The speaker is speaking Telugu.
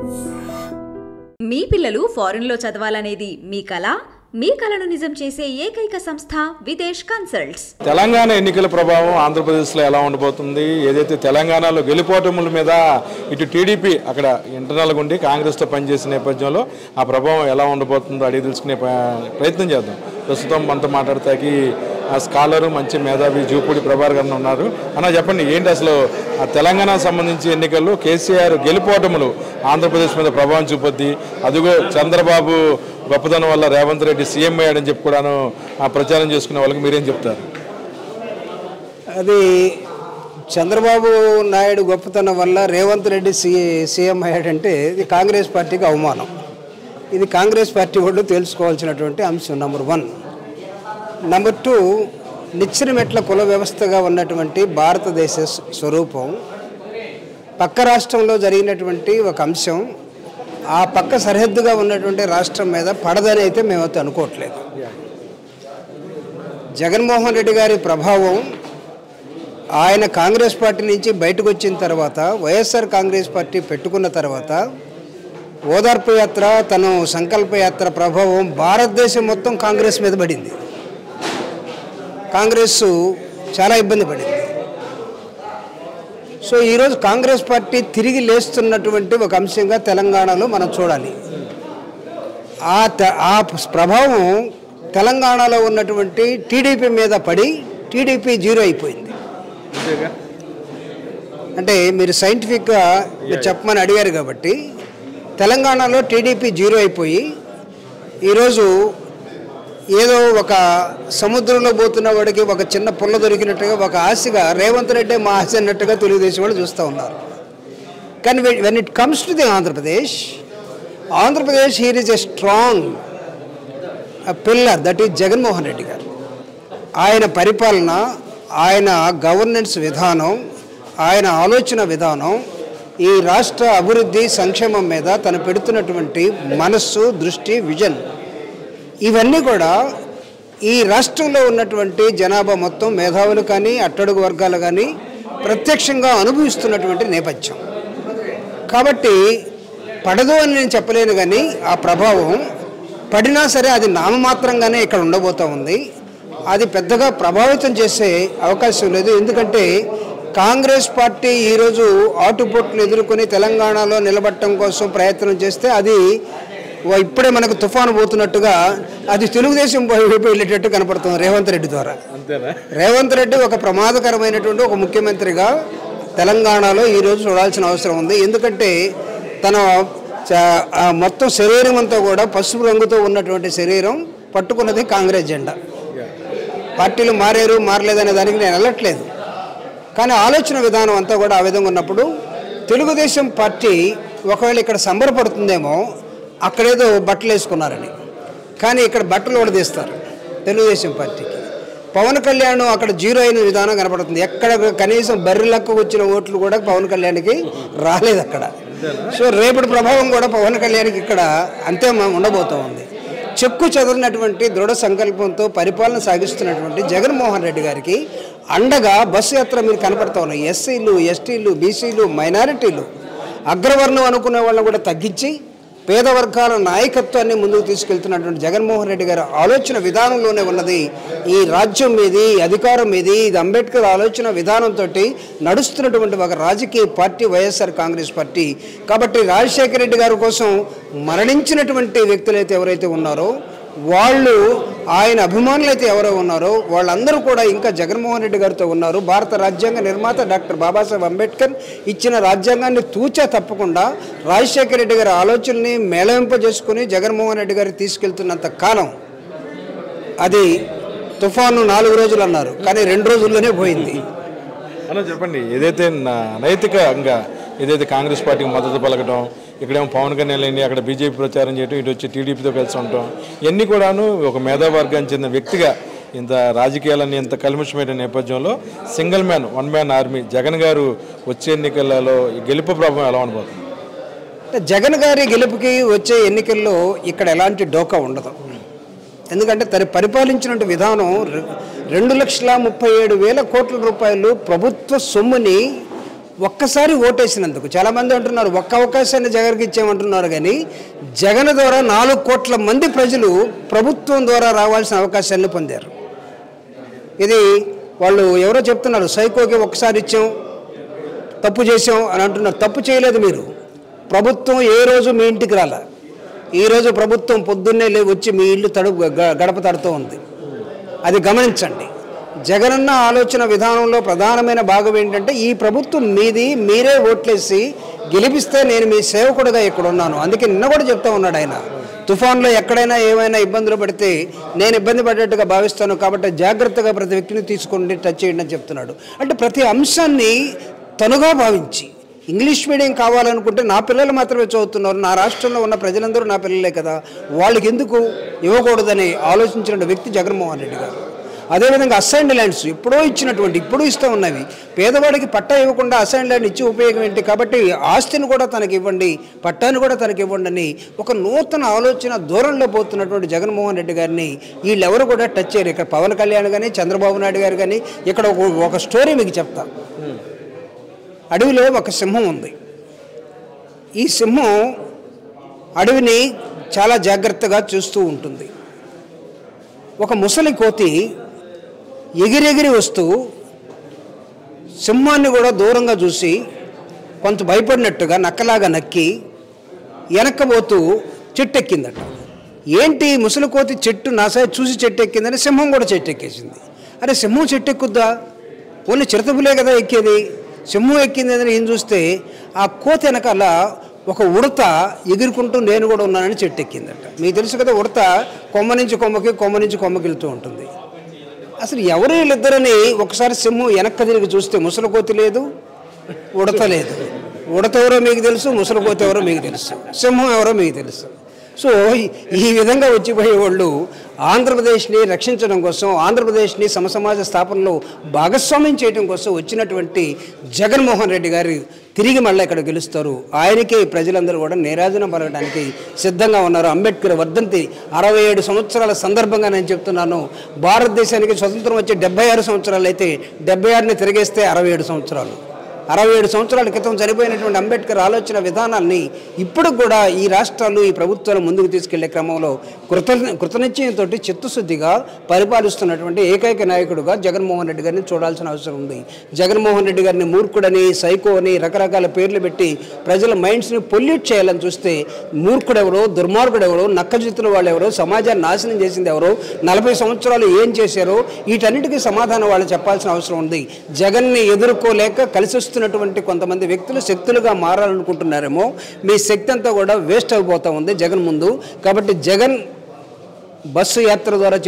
మీ పిల్లలు ఫారెన్లో చదవాలనేది మీ కల మీ కలను నిజం చేసే ఏకైక సంస్థ విదేశ్ కన్సల్ట్స్ తెలంగాణ ఎన్నికల ప్రభావం ఆంధ్రప్రదేశ్లో ఎలా ఉండబోతుంది ఏదైతే తెలంగాణలో గెలుపోటముల మీద ఇటు టీడీపీ అక్కడ ఇంటర్నల్గా ఉండి కాంగ్రెస్తో పనిచేసిన నేపథ్యంలో ఆ ప్రభావం ఎలా ఉండబోతుందో అడిగి తెలుసుకునే ప- ప్రయత్నం చేద్దాం ప్రస్తుతం మనతో మాట్లాడతాకి ఆ స్కాలరు మంచి మేధావి జూపూడి ప్రభాకర్ గారు ఉన్నారు అన్న చెప్పండి ఏంటి అసలు ఆ తెలంగాణ సంబంధించి ఎన్నికల్లో కేసీఆర్ గెలుపోటములు ఆంధ్రప్రదేశ్ మీద ప్రభావం చూపొద్ది అదిగో చంద్రబాబు గొప్పతనం వల్ల రేవంత్ రెడ్డి సీఎం అయ్యాడని చెప్పి కూడాను ఆ ప్రచారం చేసుకునే వాళ్ళకి మీరేం చెప్తారు అది చంద్రబాబు నాయుడు గొప్పతనం వల్ల రేవంత్ రెడ్డి సీ సీఎం అయ్యాడంటే ఇది కాంగ్రెస్ పార్టీకి అవమానం ఇది కాంగ్రెస్ పార్టీ వాళ్ళు తెలుసుకోవాల్సినటువంటి అంశం నెంబర్ వన్ నెంబర్ టూ నిచ్చిన మెట్ల కుల వ్యవస్థగా ఉన్నటువంటి భారతదేశ స్వ- స్వరూపం పక్క రాష్ట్రంలో జరిగినటువంటి ఒక అంశం ఆ పక్క సరిహద్దుగా ఉన్నటువంటి రాష్ట్రం మీద పడదని అయితే మేమైతే అనుకోవట్లేదు జగన్మోహన్ రెడ్డి గారి ప్రభావం ఆయన కాంగ్రెస్ పార్టీ నుంచి బయటకు వచ్చిన తర్వాత వైఎస్ఆర్ కాంగ్రెస్ పార్టీ పెట్టుకున్న తర్వాత ఓదార్పు యాత్ర తను సంకల్ప యాత్ర ప్రభావం భారతదేశం మొత్తం కాంగ్రెస్ మీద పడింది కాంగ్రెస్ చాలా ఇబ్బంది పడింది సో ఈరోజు కాంగ్రెస్ పార్టీ తిరిగి లేస్తున్నటువంటి ఒక అంశంగా తెలంగాణలో మనం చూడాలి ఆ త- ఆ ప్రభావం తెలంగాణలో ఉన్నటువంటి టీడీపీ మీద పడి టీడీపీ జీరో అయిపోయింది అంటే మీరు సైంటిఫిక్గా మీరు చెప్పమని అడిగారు కాబట్టి తెలంగాణలో టీడీపీ జీరో అయిపోయి ఈరోజు ఏదో ఒక సముద్రంలో పోతున్న వాడికి ఒక చిన్న పుల్ల దొరికినట్టుగా ఒక ఆశగా రేవంత్ రెడ్డి మా ఆశ అన్నట్టుగా తెలుగుదేశం వాళ్ళు చూస్తూ ఉన్నారు కానీ when it comes to the Andhra Pradesh Andhra Pradesh here is a strong pillar that is Jaganmohan Reddy garu ఆయన పరిపాలన ఆయన గవర్నెన్స్ విధానం ఆయన ఆలోచన విధానం ఈ రాష్ట్ర అభివృద్ధి సంక్షేమం మీద తను పెడుతున్నటువంటి మనస్సు దృష్టి విజన్ ఇవన్నీ కూడా ఈ రాష్ట్రంలో ఉన్నటువంటి జనాభా మొత్తం మేధావులు కానీ అట్టడుగు వర్గాలు కానీ ప్రత్యక్షంగా అనుభవిస్తున్నటువంటి నేపథ్యం కాబట్టి పడదు అని నేను చెప్పలేను కానీ ఆ ప్రభావం పడినా సరే అది నామమాత్రంగానే ఇక్కడ ఉండబోతూ ఉంది అది పెద్దగా ప్రభావితం చేసే అవకాశం లేదు ఎందుకంటే కాంగ్రెస్ పార్టీ ఈరోజు ఆటుపోట్లు ఎదుర్కొని తెలంగాణలో నిలబడటం కోసం ప్రయత్నం చేస్తే అది ఓ ఇప్పుడే మనకు తుఫాను పోతున్నట్టుగా అది తెలుగుదేశం వైపు వెళ్ళేటట్టు కనపడుతుంది రేవంత్ రెడ్డి ద్వారా అంతేనా రేవంత్ రెడ్డి ఒక ప్రమాదకరమైనటువంటి ఒక ముఖ్యమంత్రిగా తెలంగాణలో ఈరోజు చూడాల్సిన అవసరం ఉంది ఎందుకంటే తన చ- ఆ మొత్తం శరీరం అంతా కూడా పసుపు రంగుతో ఉన్నటువంటి శరీరం పట్టుకున్నది కాంగ్రెస్ జెండా పార్టీలు మారారు మారలేదనే దానికి నేను వెళ్ళట్లేదు కానీ ఆలోచన విధానం అంతా కూడా ఆ విధంగా ఉన్నప్పుడు తెలుగుదేశం పార్టీ ఒకవేళ ఇక్కడ సంబరపడుతుందేమో అక్కడేదో బట్టలు వేసుకున్నారని కానీ ఇక్కడ బట్టలు కూడా తీస్తారు తెలుగుదేశం పార్టీకి పవన్ కళ్యాణ్ అక్కడ జీరో అయిన విధానం కనపడుతుంది ఎక్కడ కనీసం బర్రెలకు వచ్చిన ఓట్లు కూడా పవన్ కళ్యాణ్కి రాలేదు అక్కడ సో రేపటి ప్రభావం కూడా పవన్ కళ్యాణ్కి ఇక్కడ అంతే మ- ఉండబోతూ ఉంది చెక్కు చెదరినటువంటి దృఢ సంకల్పంతో పరిపాలన సాగిస్తున్నటువంటి జగన్మోహన్ రెడ్డి గారికి అండగా బస్సు యాత్ర మీరు కనపడతా ఉన్నాయి ఎస్సీలు ఎస్టీలు బీసీలు మైనారిటీలు అగ్రవర్ణం అనుకునే వాళ్ళని కూడా తగ్గించి పేద వర్గాల నాయకత్వాన్ని ముందుకు తీసుకెళ్తున్నటువంటి జగన్మోహన్ రెడ్డి గారి ఆలోచన విధానంలోనే ఉన్నది ఈ రాజ్యం మీది ఈ అధికారం మీది ఇది అంబేద్కర్ ఆలోచన విధానంతో నడుస్తున్నటువంటి ఒక రాజకీయ పార్టీ వైఎస్ఆర్ కాంగ్రెస్ పార్టీ కాబట్టి రాజశేఖర రెడ్డి గారి కోసం మరణించినటువంటి వ్యక్తులైతే ఎవరైతే ఉన్నారో వాళ్ళు ఆయన అభిమానులైతే ఎవరో ఉన్నారో వాళ్ళందరూ కూడా ఇంకా జగన్మోహన్ రెడ్డి గారితో ఉన్నారు భారత రాజ్యాంగ నిర్మాత డాక్టర్ బాబాసాహెబ్ అంబేద్కర్ ఇచ్చిన రాజ్యాంగాన్ని తూచా తప్పకుండా రాజశేఖర రెడ్డి గారి ఆలోచనని మేళవింపజేసుకుని జగన్మోహన్ రెడ్డి గారికి తీసుకెళ్తున్నంత కాలం అది తుఫాను నాలుగు రోజులు అన్నారు కానీ రెండు రోజుల్లోనే పోయింది అన్న చెప్పండి ఏదైతే నా- నైతికంగా ఏదైతే కాంగ్రెస్ పార్టీకి మద్దతు పలకడం ఇక్కడేమో పవన్ కళ్యాణ్ లేని అక్కడ బీజేపీ ప్రచారం చేయడం ఇటు వచ్చి టీడీపీతో కలిసి ఉండటం ఇవన్నీ కూడాను ఒక మేధావర్గానికి చెందిన వ్యక్తిగా ఇంత రాజకీయాలన్నీ ఇంత కల్మిషమైన నేపథ్యంలో single man one man army Jagan garu వచ్చే ఎన్నికలలో ఈ గెలుపు ప్రభావం ఎలా ఉండబోతుంది అంటే జగన్ గారి గెలుపుకి వచ్చే ఎన్నికల్లో ఇక్కడ ఎలాంటి డోకా ఉండదు ఎందుకంటే తను పరిపాలించినటువంటి విధానం రె- రెండు లక్షల ముప్పై ఏడు వేల కోట్ల రూపాయలు ప్రభుత్వ సొమ్ముని ఒక్కసారి ఓటేసినందుకు చాలామంది అంటున్నారు ఒక్క అవకాశాన్ని జగన్కి ఇచ్చామంటున్నారు కానీ జగన్ ద్వారా నాలుగు కోట్ల మంది ప్రజలు ప్రభుత్వం ద్వారా రావాల్సిన అవకాశాన్ని పొందారు ఇది వాళ్ళు ఎవరో చెప్తున్నారు సైకోకి ఒక్కసారి ఇచ్చాం తప్పు చేసాం అని అంటున్నారు తప్పు చేయలేదు మీరు ప్రభుత్వం ఏ రోజు మీ ఇంటికి రాల ఈరోజు ప్రభుత్వం పొద్దున్నే లే వచ్చి మీ ఇల్లు తడుపు గ- గడప తడుతూ ఉంది అది గమనించండి జగనన్న ఆలోచన విధానంలో ప్రధానమైన భాగం ఏంటంటే ఈ ప్రభుత్వం మీది మీరే ఓట్లేసి గెలిపిస్తే నేను మీ సేవకుడిగా ఇక్కడ ఉన్నాను అందుకే నిన్న కూడా చెప్తా ఉన్నాడు ఆయన తుఫాన్లో ఎక్కడైనా ఏమైనా ఇబ్బందులు పడితే నేను ఇబ్బంది పడేట్టుగా భావిస్తాను కాబట్టి జాగ్రత్తగా ప్రతి వ్యక్తిని తీసుకోండి టచ్ చేయండి అని చెప్తున్నాడు అంటే ప్రతి అంశాన్ని తనుగా భావించి ఇంగ్లీష్ మీడియం కావాలనుకుంటే నా పిల్లలు మాత్రమే చదువుతున్నారు నా రాష్ట్రంలో ఉన్న ప్రజలందరూ నా పిల్లలే కదా వాళ్ళకి ఎందుకు ఇవ్వకూడదని ఆలోచించిన వ్యక్తి జగన్మోహన్ రెడ్డి గారు అదేవిధంగా అసైన్డ్ ల్యాండ్స్ ఎప్పుడో ఇచ్చినటువంటి ఇప్పుడు ఇస్తూ ఉన్నవి పేదవాడికి పట్టా ఇవ్వకుండా అసైన్డ్ ల్యాండ్ ఇచ్చి ఉపయోగం ఏంటి కాబట్టి ఆస్తిని కూడా తనకి ఇవ్వండి పట్టాన్ని కూడా తనకి ఇవ్వండి అని ఒక నూతన ఆలోచన దూరంలో పోతున్నటువంటి జగన్మోహన్ రెడ్డి గారిని వీళ్ళెవరు కూడా టచ్ చేయరు ఇక్కడ పవన్ కళ్యాణ్ కానీ చంద్రబాబు నాయుడు గారు కానీ ఇక్కడ ఒక ఒక స్టోరీ మీకు చెప్తా అడవిలో ఒక సింహం ఉంది ఈ సింహం అడవిని చాలా జాగ్రత్తగా చూస్తూ ఉంటుంది ఒక ముసలి కోతి ఎగిరెగిరి వస్తూ సింహాన్ని కూడా దూరంగా చూసి కొంత భయపడినట్టుగా నక్కలాగా నక్కి వెనక్కబోతూ చెట్టు ఎక్కిందట ఏంటి ముసలి కోతి చెట్టు నా సైడ్ చూసి చెట్టు ఎక్కిందని సింహం కూడా చెట్టు ఎక్కేసింది అరే సింహం చెట్టు ఎక్కుద్దా ఓన్లీ చిరతపులే కదా ఎక్కేది సింహం ఎక్కింది అని ఏం చూస్తే ఆ కోతి వెనకాల ఒక ఉడత ఎగురుకుంటూ నేను కూడా ఉన్నానని చెట్టు ఎక్కిందట మీకు తెలుసు కదా ఉడత కొమ్మ నుంచి కొమ్మకి కొమ్మ నుంచి కొమ్మకి వెళ్తూ ఉంటుంది అసలు ఎవరు వీళ్ళిద్దరని ఒకసారి సింహం వెనక్కి తిరిగి చూస్తే ముసలి కోతి లేదు ఉడత లేదు ఉడత ఎవరో మీకు తెలుసు ముసలి కోతి ఎవరో మీకు తెలుసు సింహం ఎవరో మీకు తెలుసు సో ఈ- ఈ విధంగా వచ్చిపోయే వాళ్ళు ఆంధ్రప్రదేశ్ని రక్షించడం కోసం ఆంధ్రప్రదేశ్ని సమసమాజ స్థాపనలో భాగస్వామ్యం చేయడం కోసం వచ్చినటువంటి జగన్మోహన్ రెడ్డి గారు తిరిగి మళ్ళీ ఇక్కడ గెలుస్తారు ఆయనకే ప్రజలందరూ కూడా నీరాజనం పలకడానికి సిద్ధంగా ఉన్నారు అంబేద్కర్ వర్ధంతి అరవై ఏడు సంవత్సరాల సందర్భంగా నేను చెప్తున్నాను భారతదేశానికి స్వతంత్రం వచ్చి డెబ్బై ఆరు సంవత్సరాలు అయితే డెబ్బై ఆరుని తిరిగేస్తే అరవై ఏడు సంవత్సరాలు అరవై ఏడు సంవత్సరాల క్రితం చనిపోయినటువంటి అంబేద్కర్ ఆలోచన విధానాన్ని ఇప్పుడు కూడా ఈ రాష్ట్రాలు ఈ ప్రభుత్వాలు ముందుకు తీసుకెళ్లే క్రమంలో కృత కృతనిశ్చయంతో చిత్తశుద్ధిగా పరిపాలిస్తున్నటువంటి ఏకైక నాయకుడుగా జగన్మోహన్ రెడ్డి గారిని చూడాల్సిన అవసరం ఉంది జగన్మోహన్ రెడ్డి గారిని మూర్ఖుడని సైకో అని రకరకాల పేర్లు పెట్టి ప్రజల మైండ్స్ని పొల్యూట్ చేయాలని చూస్తే మూర్ఖుడెవరో దుర్మార్గుడెవరో నక్కజిత్తుల వాళ్ళు ఎవరో సమాజాన్ని నాశనం చేసింది ఎవరో నలభై సంవత్సరాలు ఏం చేశారో వీటన్నిటికీ సమాధానం వాళ్ళు చెప్పాల్సిన అవసరం ఉంది జగన్ని ఎదుర్కోలేక కలిసి వస్తున్నటువంటి కొంతమంది వ్యక్తులు శక్తులుగా మారాలనుకుంటున్నారేమో మీ శక్తి అంతా కూడా వేస్ట్ అయిపోతూ ఉంది జగన్ ముందు కాబట్టి జగన్ బస్సు యాత్ర ద్వారా